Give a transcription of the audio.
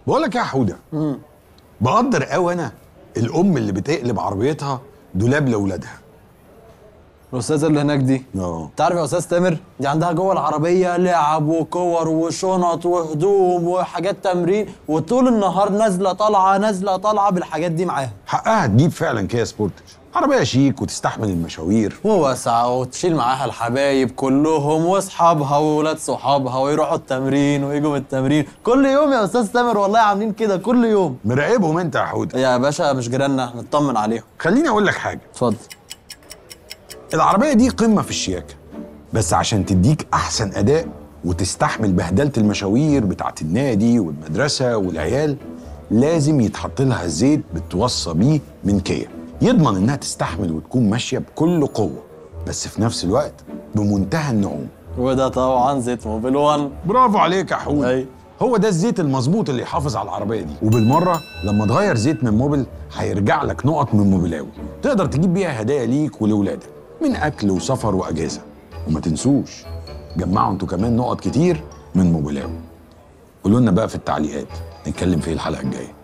بقول لك إيه يا حوده بقدر قوي انا الام اللي بتقلب عربيتها دولاب لاولادها الاستاذه اللي هناك دي اه انت عارف يا استاذ تامر دي عندها جوه العربيه لعب وكور وشنط وهدوم وحاجات تمرين وطول النهار نازله طالعه نازله طالعه بالحاجات دي معاها حقها تجيب فعلا كيا سبورتج عربيه شيك وتستحمل المشاوير وواسعه وتشيل معاها الحبايب كلهم واصحابها وولاد صحابها ويروحوا التمرين ويجوا من التمرين كل يوم يا استاذ تامر والله عاملين كده كل يوم مراقبهم انت يا حوده يا باشا مش جيراننا نطمن عليهم خليني اقول لك حاجه اتفضل العربيه دي قمه في الشياكه بس عشان تديك احسن اداء وتستحمل بهدله المشاوير بتاعت النادي والمدرسه والعيال لازم يتحط لها زيت بتوصى بيه من كيا يضمن انها تستحمل وتكون ماشيه بكل قوه بس في نفس الوقت بمنتهى النعوم وده طبعا زيت موبيل 1 برافو عليك يا حود أي. هو ده الزيت المظبوط اللي يحافظ على العربيه دي وبالمره لما تغير زيت من موبل هيرجع لك نقط من موبيلاوي تقدر تجيب بيها هدايا ليك ولولادك من اكل وسفر واجازه وما تنسوش جمعوا انتوا كمان نقط كتير من موبيلاوي قولوا لنا بقى في التعليقات نتكلم في إيه الحلقه الجايه